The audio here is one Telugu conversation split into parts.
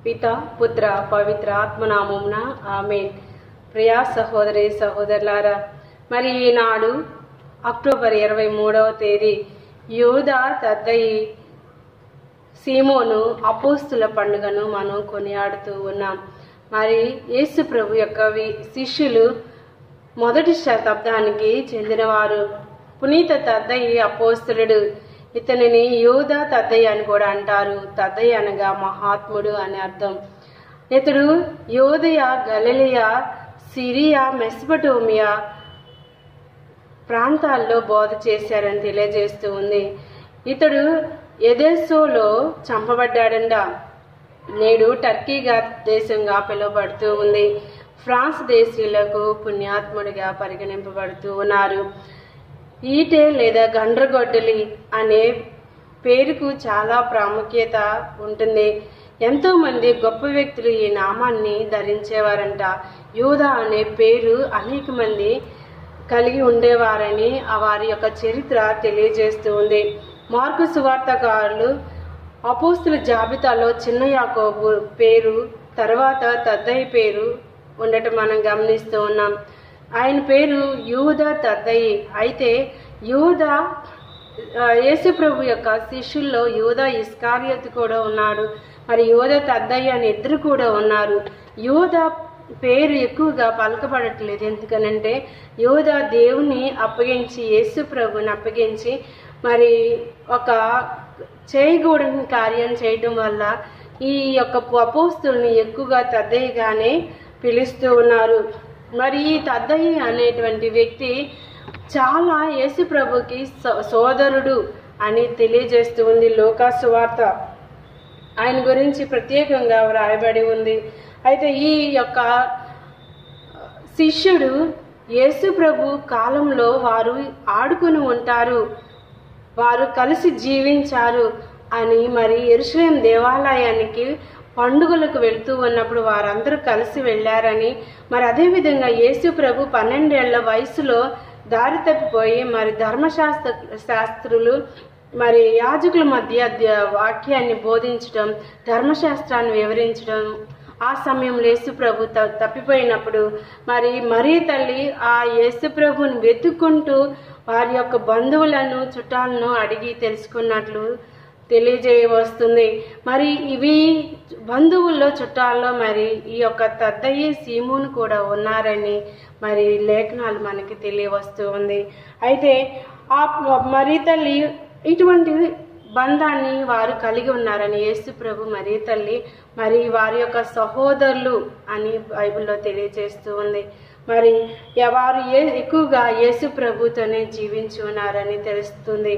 పిత పుత్ర పవిత్ర ఆత్మనామమున ఆమె ప్రియా సహోదరి సహోదరులారా మరి ఈనాడు అక్టోబర్ ఇరవై మూడవ తేదీ యూదా తద్దయి సీమోను అపోస్తుల పండుగను మనం కొనియాడుతూ ఉన్నాం మరి యేసు ప్రభు యొక్క వి- శిష్యులు మొదటి శతాబ్దానికి చెందినవారు పునీత తద్దయి అపోస్తులుడు ఇతనిని యూదా తద్దయ్య అని కూడా అంటారు తద్దయ్య అనగా మహాత్ముడు అని అర్థం ఇతడు యోదయ గలిలియా సిరియా మెస్పటోమియా ప్రాంతాల్లో బోధ చేశారని తెలియజేస్తూ ఉంది ఇతడు ఎదెస్సోలో చంపబడ్డాడంట నేడు టర్కీగా దేశంగా పిలువబడుతూ ఉంది ఫ్రాన్స్ దేశీయులకు పుణ్యాత్ముడిగా పరిగణింపబడుతూ ఉన్నారు ఈటె లేదా గండ్రగొడ్డలి అనే పేరుకు చాలా ప్రాముఖ్యత ఉంటుంది ఎంతో మంది గొప్ప వ్యక్తులు ఈ నామాన్ని ధరించేవారంట యూదా అనే పేరు అనేక మంది కలిగి ఉండేవారని ఆ వారి యొక్క చరిత్ర తెలియజేస్తూ ఉంది మార్కు సువార్తకారులు అపోస్తుల జాబితాలో చిన్న యాకోబు పేరు తర్వాత తద్దయి పేరు ఉండటం మనం గమనిస్తూ ఉన్నాం ఆయన పేరు యూద తద్దయి అయితే యూద ఆ, యేసు ప్రభు యొక్క శిష్యుల్లో యూద ఇస్కారియత్ కూడా ఉన్నాడు మరి యోధ తద్దయ్య అని ఇద్దరు కూడా ఉన్నారు యోధ పేరు ఎక్కువగా పలకబడట్లేదు ఎందుకనంటే యోధ దేవుని అప్పగించి యేసు ప్రభుని అప్పగించి మరి ఒక చేయకూడని కార్యం చేయటం వల్ల ఈ యొక్క అపోస్తుల్ని ఎక్కువగా తద్దయ్యగానే పిలుస్తూ ఉన్నారు మరి ఈ తద్దయ్య అనేటువంటి వ్యక్తి చాలా యేసు ప్రభుకి సో- సోదరుడు అని తెలియజేస్తూ ఉంది లోకాసు వార్త ఆయన గురించి ప్రత్యేకంగా వ్రాయబడి ఉంది అయితే ఈ యొక్క శిష్యుడు యేసు ప్రభు కాలంలో వారు ఆడుకుని ఉంటారు వారు కలిసి జీవించారు అని మరి ఎరుసలేం దేవాలయానికి పండుగలకు వెళ్తూ ఉన్నప్పుడు వారందరూ కలిసి వెళ్ళారని మరి అదేవిధంగా యేసు ప్రభు పన్నెండేళ్ల వయసులో దారి తప్పిపోయి మరి ధర్మశాస్త్ర శాస్త్రులు మరి యాజకుల మధ్య ద- వాక్యాన్ని బోధించడం ధర్మశాస్త్రాన్ని వివరించడం ఆ సమయంలో యేసు ప్రభు త- తప్పిపోయినప్పుడు మరి మరీ తల్లి ఆ యేసు ప్రభుని వెతుక్కుంటూ వారి యొక్క బంధువులను చుట్టాలను అడిగి తెలుసుకున్నట్లు తెలియజేయవస్తుంది మరి ఇవి బంధువుల్లో చుట్టాల్లో మరి ఈ యొక్క తద్దయ్య సీమును కూడా ఉన్నారని మరి లేఖనాలు మనకి తెలియవస్తూ ఉంది అయితే ఆ మరి తల్లి ఇటువంటి బంధాన్ని వారు కలిగి ఉన్నారని యేసు ప్రభు మరి తల్లి మరి వారి యొక్క సహోదరులు అని బైబిల్లో తెలియజేస్తూ ఉంది మరి వారు ఏ ఎక్కువగా యేసు ప్రభుతోనే జీవించి ఉన్నారని తెలుస్తుంది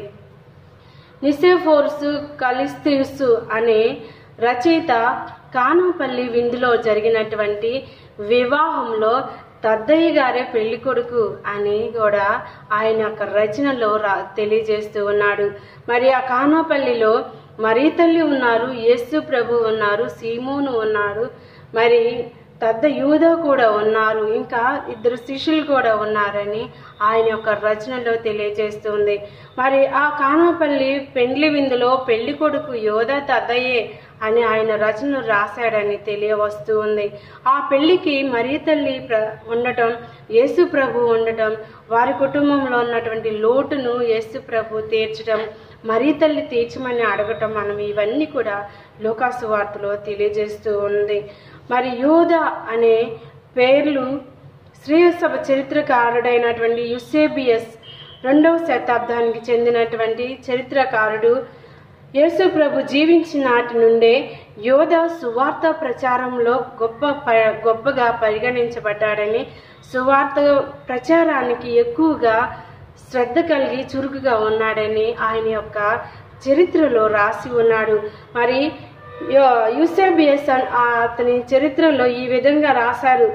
నిసెఫోర్సు కలిస్తీసు అనే రచయిత కానుపల్లి విందులో జరిగినటువంటి వివాహంలో తద్దయ్య గారే పెళ్లి కొడుకు అని కూడా ఆయన యొక్క రచనలో రా తెలియజేస్తూ ఉన్నాడు మరి ఆ కానాపల్లిలో మరీ తల్లి ఉన్నారు యేసు ప్రభు ఉన్నారు సీమోను ఉన్నాడు మరి పెద్ద యూద కూడా ఉన్నారు ఇంకా ఇద్దరు శిష్యులు కూడా ఉన్నారని ఆయన యొక్క రచనలో తెలియజేస్తుంది మరి ఆ కానాపల్లి పెండ్లి విందులో పెళ్లి కొడుకు యోధ తద్దయ్యే అని ఆయన రచనలు రాశాడని తెలియవస్తూ ఉంది ఆ పెళ్లికి మరీ తల్లి ప్ర ఉండటం యేసు ప్రభు ఉండటం వారి కుటుంబంలో ఉన్నటువంటి లోటును యేసు ప్రభు తీర్చడం మరీ తల్లి తీర్చమని అడగటం మనం ఇవన్నీ కూడా లోకాసు వార్తలో తెలియజేస్తూ ఉంది మరి యోధ అనే పేర్లు శ్రీసభ చరిత్రకారుడైనటువంటి యుసేబియస్ రెండవ శతాబ్దానికి చెందినటువంటి చరిత్రకారుడు యేసు ప్రభు జీవించిన నాటి నుండే యోధ సువార్త ప్రచారంలో గొప్ప ప- గొప్పగా పరిగణించబడ్డాడని సువార్త ప్రచారానికి ఎక్కువగా శ్రద్ధ కలిగి చురుకుగా ఉన్నాడని ఆయన యొక్క చరిత్రలో రాసి ఉన్నాడు మరి యో- యూసేబియస్ అన్- ఆ అతని చరిత్రలో ఈ విధంగా రాశారు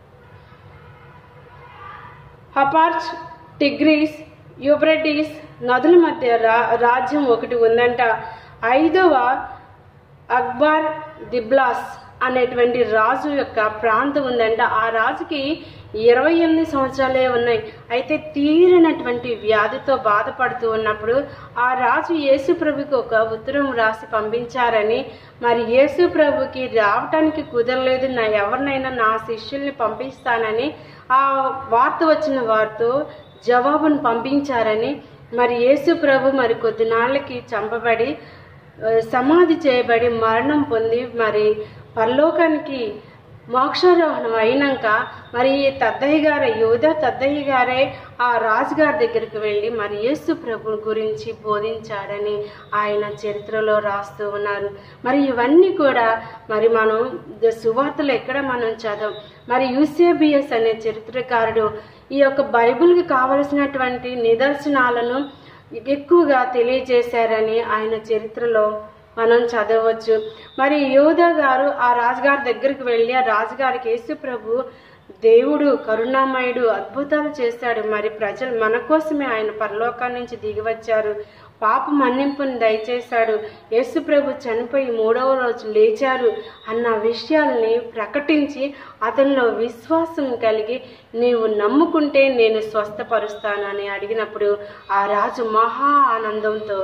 హపార్చ్ టిగ్రీస్ యూబ్రటీస్ నదుల మధ్య రా రాజ్యం ఒకటి ఉందంట ఐదవ అక్బర్ దిబ్లాస్ అనేటువంటి రాజు యొక్క ప్రాంతం ఉందంట ఆ రాజుకి ఇరవై ఎనిమిది సంవత్సరాలే ఉన్నాయి అయితే తీరినటువంటి వ్యాధితో బాధపడుతూ ఉన్నప్పుడు ఆ రాజు యేసు ప్రభుకి ఒక ఉత్తరం రాసి పంపించారని మరి యేసు ప్రభుకి రావటానికి కుదరలేదు నా ఎవరినైనా నా శిష్యుల్ని పంపిస్తానని ఆ వార్త వచ్చిన వారితో జవాబును పంపించారని మరి యేసు ప్రభు మరి కొద్ది నాళ్ళకి చంపబడి ఆ, సమాధి చేయబడి మరణం పొంది మరి పరలోకానికి మోక్షారోహణం అయినాక మరి ఈ తద్దయ్య గారే యోధ తద్దయ్య గారే ఆ రాజుగారి దగ్గరికి వెళ్ళి మరి యేసు ప్రభు గురించి బోధించాడని ఆయన చరిత్రలో రాస్తూ ఉన్నారు మరి ఇవన్నీ కూడా మరి మనం ద- సువార్తలు ఎక్కడ మనం చదవం మరి యూసేబిఎస్ అనే చరిత్రకారుడు ఈ యొక్క బైబిల్కి కావలసినటువంటి నిదర్శనాలను ఎక్కువగా తెలియజేశారని ఆయన చరిత్రలో మనం చదవచ్చు మరి యోధా గారు ఆ రాజుగారి దగ్గరికి వెళ్ళి ఆ రాజుగారికి యేసు ప్రభు దేవుడు కరుణామయుడు అద్భుతాలు చేశాడు మరి ప్రజలు మన కోసమే ఆయన పరలోకాల నుంచి దిగి వచ్చారు పాప మన్నింపుని దయచేశాడు యేసు ప్రభు చనిపోయి మూడవ రోజు లేచారు అన్న విషయాల్ని ప్రకటించి అతనిలో విశ్వాసం కలిగి నీవు నమ్ముకుంటే నేను స్వస్థపరుస్తానని అడిగినప్పుడు ఆ రాజు మహా ఆనందంతో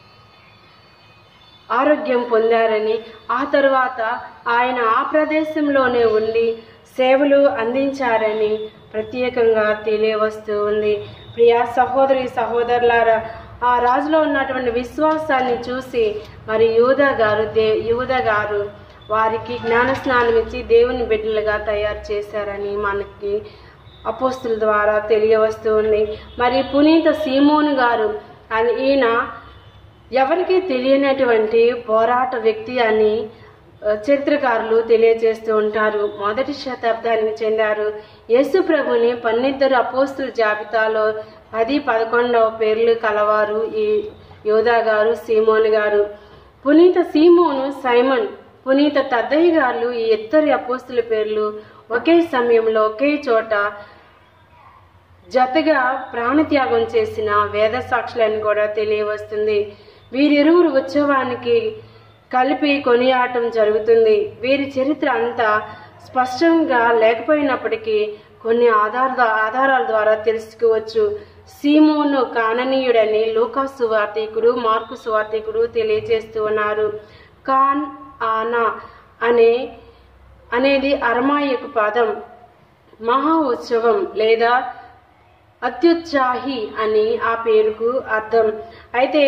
ఆరోగ్యం పొందారని ఆ తర్వాత ఆయన ఆ ప్రదేశంలోనే ఉండి సేవలు అందించారని ప్రత్యేకంగా తెలియవస్తూ ఉంది ప్రియా సహోదరి సహోదరులారా ఆ రాజులో ఉన్నటువంటి విశ్వాసాన్ని చూసి మరి యూదా గారు దే యూదా గారు వారికి జ్ఞానస్నానం ఇచ్చి దేవుని బిడ్డలుగా తయారు చేశారని మనకి అపోస్తుల ద్వారా తెలియవస్తూ ఉంది మరి పునీత సీమోను గారు అని ఈయన ఎవరికీ తెలియనటువంటి పోరాట వ్యక్తి అని ఆ, చరిత్రకారులు తెలియజేస్తూ ఉంటారు మొదటి శతాబ్దానికి చెందారు యేసు ప్రభుని పన్నిద్దరు అపోస్తుల జాబితాలో పది పదకొండవ పేర్లు కలవారు ఈ యోధా గారు సీమోన్ గారు పునీత సీమోను సైమన్ పునీత తద్దయ్య గారు ఈ ఇద్దరి అపోస్తుల పేర్లు ఒకే సమయంలో ఒకే చోట జతగా ప్రాణత్యాగం చేసిన వేద సాక్షులని కూడా తెలియవస్తుంది వీరిరువురు ఉత్సవానికి కలిపి కొనియాటం జరుగుతుంది వీరి చరిత్ర అంతా స్పష్టంగా లేకపోయినప్పటికీ కొన్ని ఆధార ఆధారాల ద్వారా తెలుసుకోవచ్చు సీమోను కాననీయుడని లూకా సువార్తికుడు మార్కు సువార్తికుడు తెలియజేస్తూ ఉన్నారు కాన్ ఆనా అనే అనేది అరమాయకు పదం మహా ఉత్సవం లేదా అత్యుత్సాహి అని ఆ పేరుకు అర్థం అయితే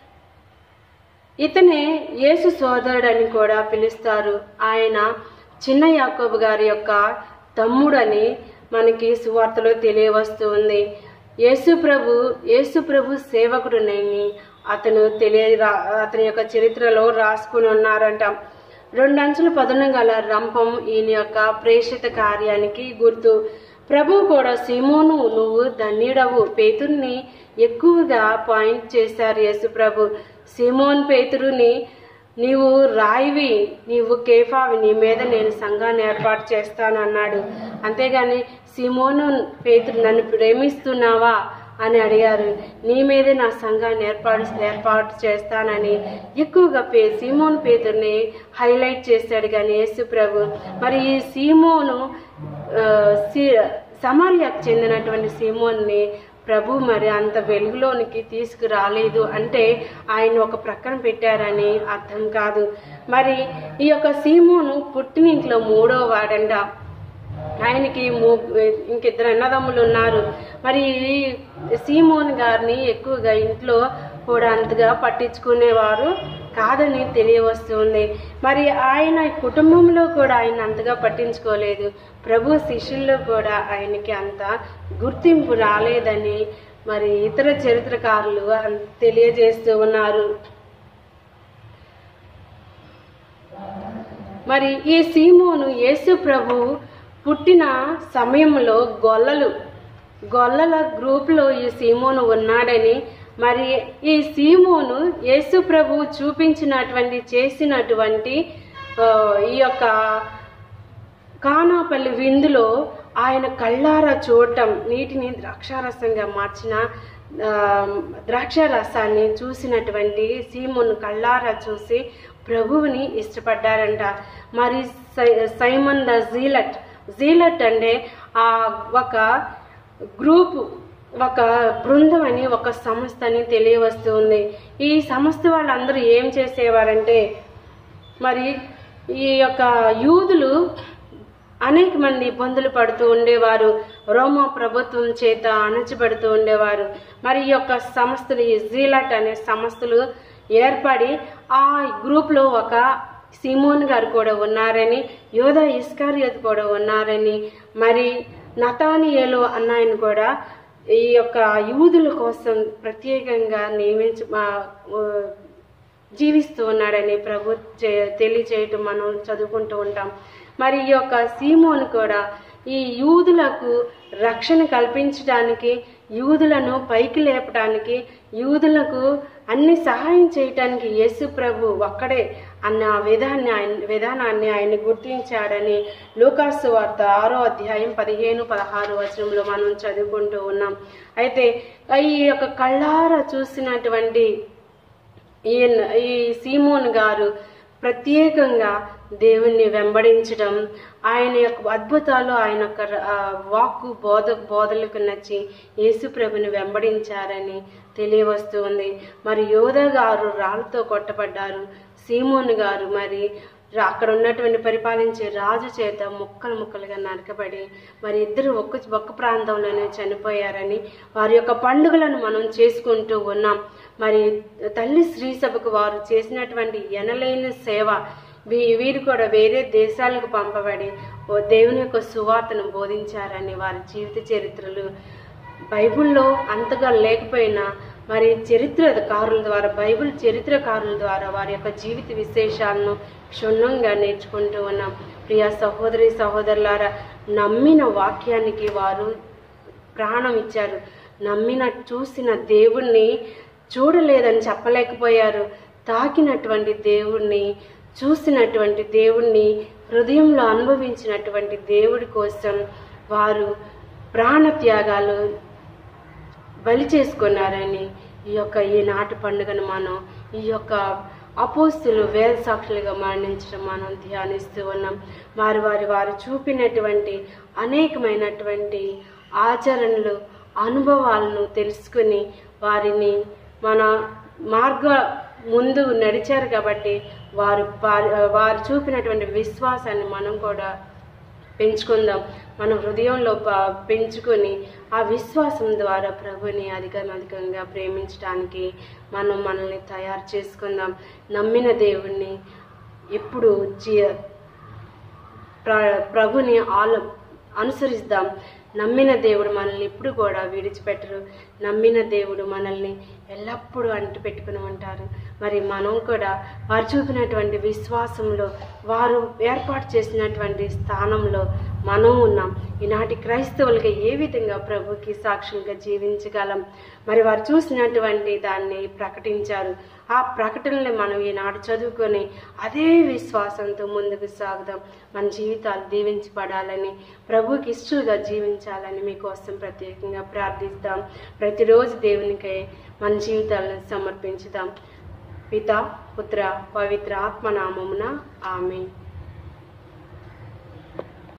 ఇతనే యేసు సోదరుడని కూడా పిలుస్తారు ఆయన చిన్న యాకోబు గారి యొక్క తమ్ముడని మనకి సువార్తలో తెలియవస్తూ ఉంది యేసు ప్రభు యేసు ప్రభు సేవకుడునని అతను తెలియ అతని యొక్క చరిత్రలో రాసుకుని ఉన్నారంట రెండంచుల పదును గల రంపం ఈయన యొక్క ప్రేషిత కార్యానికి గుర్తు ప్రభు కూడా సీమోను నువ్వు ధన్యుడవు పేతుర్ని ఎక్కువగా పాయింట్ చేశారు యేసు ప్రభు సీమోన్ పేతురుని నీవు రాయివి నీవు కేఫావి నీ మీద నేను సంఘాన్ని ఏర్పాటు చేస్తాను అన్నాడు అంతేగాని సీమోను పేతురు నన్ను ప్రేమిస్తున్నావా అని అడిగారు నీ మీదే నా సంఘాన్ని ఏర్పాటు ఏర్పాటు చేస్తానని ఎక్కువగా పే సీమోన్ పేతుర్ని హైలైట్ చేశాడు కానీ యేసు ప్రభు మరి ఈ సీమోను ఆ, సి- సమార్యాకు చెందినటువంటి సీమోన్ని ప్రభు మరి అంత వెలుగులోనికి తీసుకురాలేదు అంటే ఆయన ఒక ప్రక్కన పెట్టారని అర్థం కాదు మరి ఈ యొక్క సీమోను పుట్టినింట్లో మూడో వాడండ ఆయనకి ము- ఇంకిద్దరు అన్నదమ్ములు ఉన్నారు మరి ఈ సీమోన్ గారిని ఎక్కువగా ఇంట్లో కూడా అంతగా పట్టించుకునేవారు కాదని తెలియవస్తుంది మరి ఆయన కుటుంబంలో కూడా ఆయన అంతగా పట్టించుకోలేదు ప్రభు శిష్యుల్లో కూడా ఆయనకి అంత గుర్తింపు రాలేదని మరి ఇతర చరిత్రకారులు అన్- తెలియజేస్తూ ఉన్నారు మరి ఈ సీమోను యేసు ప్రభు పుట్టిన సమయంలో గొల్లలు గొల్లల గ్రూప్లో ఈ సీమోను ఉన్నాడని మరి ఈ సీమోను యేసు ప్రభు చూపించినటువంటి చేసినటువంటి ఆ, ఈ యొక్క కానాపల్లి విందులో ఆయన కళ్ళారా చూడటం నీటిని ద్రాక్షారసంగా మార్చిన ఆ, ద్రాక్షారసాన్ని చూసినటువంటి సీమోను కళ్ళారా చూసి ప్రభువుని ఇష్టపడ్డారంట మరి సై సైమన్ ద జీలట్ జీలట్ అంటే ఆ ఒక గ్రూప్ ఒక బృందం అని ఒక సంస్థ అని తెలియవస్తుంది ఈ సంస్థ వాళ్ళందరూ ఏం చేసేవారంటే మరి ఈ యొక్క యూదులు అనేక మంది ఇబ్బందులు పడుతూ ఉండేవారు రోమా ప్రభుత్వం చేత అణచబడుతూ ఉండేవారు మరి ఈ యొక్క సంస్థలు ఈ జీలట్ అనే సంస్థలు ఏర్పడి ఆ గ్రూప్లో ఒక సిమోన్ గారు కూడా ఉన్నారని యోధా ఇస్కారియోత్ కూడా ఉన్నారని మరి నతానియేలు అన్న ఆయన కూడా ఈ యొక్క యూదుల కోసం ప్రత్యేకంగా నియమించ ఆ, జీవిస్తూ ఉన్నాడని ప్రభు చే- తెలియచేయటం మనం చదువుకుంటూ ఉంటాం మరి ఈ యొక్క సీమోను కూడా ఈ యూదులకు రక్షణ కల్పించడానికి యూదులను పైకి లేపడానికి యూదులకు అన్ని సహాయం చేయటానికి యేసు ప్రభు ఒక్కడే అన్న విధాన్ని ఆయన విధానాన్ని ఆయన గుర్తించాడని లూకాసు వార్త ఆరో అధ్యాయం పదిహేను పదహారు వచనంలో మనం చదువుకుంటూ ఉన్నాం అయితే ఈ యొక్క కళ్ళారా చూసినటువంటి ఈయన ఈ సీమోన్ గారు ప్రత్యేకంగా దేవుణ్ణి వెంబడించడం ఆయన యొక్క అద్భుతాలు ఆయన యొక్క ఆ, వాక్కు బోధ బోధలకు నచ్చి యేసుప్రభుని వెంబడించారని తెలియవస్తుంది మరి యోధ గారు రాళ్ళతో కొట్టబడ్డారు సీమోన్ గారు మరి రా- అక్కడ ఉన్నటువంటి పరిపాలించే రాజు చేత ముక్కలు ముక్కలుగా నరకబడి మరి ఇద్దరు ఒక్క ఒక్క ప్రాంతంలోనే చనిపోయారని వారి యొక్క పండుగలను మనం చేసుకుంటూ ఉన్నాం మరి తల్లి శ్రీ సభకు వారు చేసినటువంటి ఎనలేని సేవ వీ- వీరు కూడా వేరే దేశాలకు పంపబడి ఓ దేవుని యొక్క సువార్తను బోధించారని వారి జీవిత చరిత్రలు బైబిల్లో అంతగా లేకపోయినా మరి చరిత్రకారుల ద్వారా బైబిల్ చరిత్రకారుల ద్వారా వారి యొక్క జీవిత విశేషాలను క్షుణ్ణంగా నేర్చుకుంటూ ఉన్నాం ప్రియ సహోదరి సహోదరులారా నమ్మిన వాక్యానికి వారు ప్రాణం ఇచ్చారు నమ్మిన చూసిన దేవుణ్ణి చూడలేదని చెప్పలేకపోయారు తాకినటువంటి దేవుణ్ణి చూసినటువంటి దేవుణ్ణి హృదయంలో అనుభవించినటువంటి దేవుడి కోసం వారు ప్రాణత్యాగాలు బలి చేసుకున్నారని ఈ యొక్క ఈ నాటు పండుగను మనం ఈ యొక్క అపోస్తులు వేద సాక్షులుగా మరణించడం మనం ధ్యానిస్తూ ఉన్నాం వారి వారి వారు చూపినటువంటి అనేకమైనటువంటి ఆచరణలు అనుభవాలను తెలుసుకుని వారిని మన మార్గ ముందు నడిచారు కాబట్టి వారు వారి- వారు చూపినటువంటి విశ్వాసాన్ని మనం కూడా పెంచుకుందాం మన హృదయంలో ప- పెంచుకొని ఆ విశ్వాసం ద్వారా ప్రభుని అధికమధికంగా ప్రేమించడానికి మనం మనల్ని తయారు చేసుకుందాం నమ్మిన దేవుణ్ణి ఎప్పుడు జీ ప్ర ప్రభుని ఆలో అనుసరిస్తాం నమ్మిన దేవుడు మనల్ని ఎప్పుడు కూడా విడిచిపెట్టరు నమ్మిన దేవుడు మనల్ని ఎల్లప్పుడూ అంటు పెట్టుకుని ఉంటారు మరి మనం కూడా వారు చూపినటువంటి విశ్వాసంలో వారు ఏర్పాటు చేసినటువంటి స్థానంలో మనం ఉన్నాం ఈనాటి క్రైస్తవులుగా ఏ విధంగా ప్రభుకి సాక్షులుగా జీవించగలం మరి వారు చూసినటువంటి దాన్ని ప్రకటించారు ఆ ప్రకటనని మనం ఈనాడు చదువుకొని అదే విశ్వాసంతో ముందుకు సాగుదాం మన జీవితాలు దీవించబడాలని ప్రభుకి ఇష్టలుగా జీవించాలని మీకోసం ప్రత్యేకంగా ప్రార్థిస్తాం ప్రతిరోజు దేవునికై మన జీవితాలను సమర్పించుదాం పిత పుత్ర పవిత్ర ఆత్మనామమున ఆమె